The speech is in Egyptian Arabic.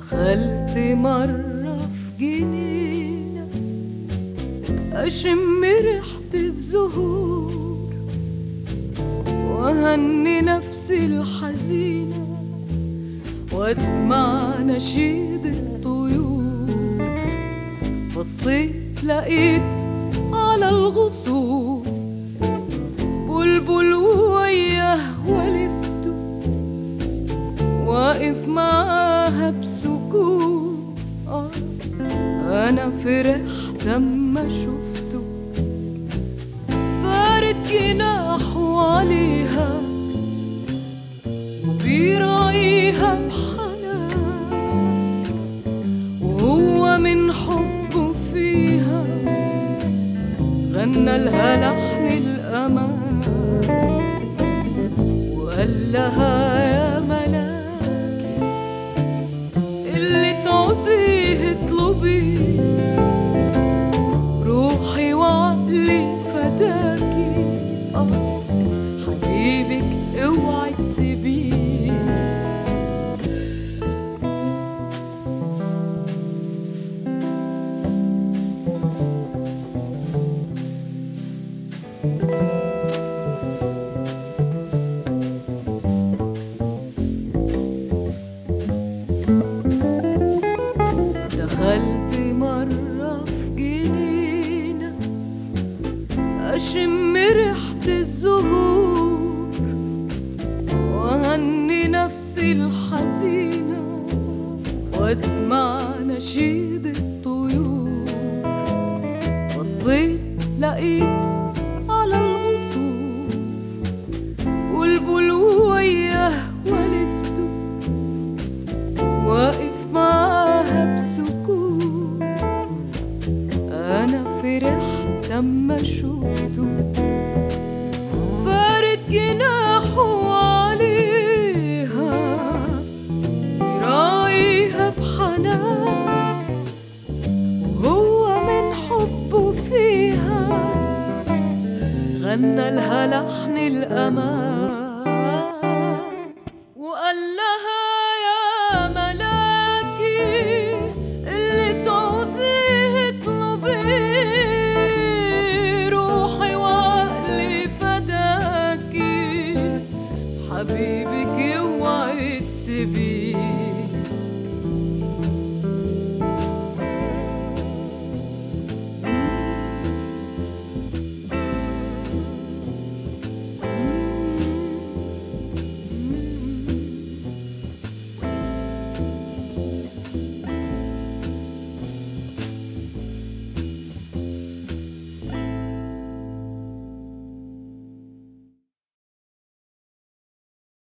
دخلت مرة في جنينة أشم ريحة الزهور وأهني نفسي الحزينة وأسمع نشيد الطيور بصيت لقيت على الغصون بلبل وياه ولفته واقف معاها بسكون آه أنا فرحت أما شفته فارد جناحه عليها وبيراعيها بحنان وهو من حبه فيها غنى لها لحن الأمان وقال لها يا ملاكي اللي تعوزيه اطلبيه روحي وعقلي فداكي اه حبيبك اوعي تسيبيه دخلت مرة في جنينة أشم ريحة الزهور وأهني نفسي الحزينة وأسمع نشيد الطيور بصيت لقيت على الغصون والبلو وياه ولفته واقف معاها بسكون انا فرحت اما شفته فارد جناحه عليها يراعيها بحنان وهو من حبه فيها غنى لها لحن الامان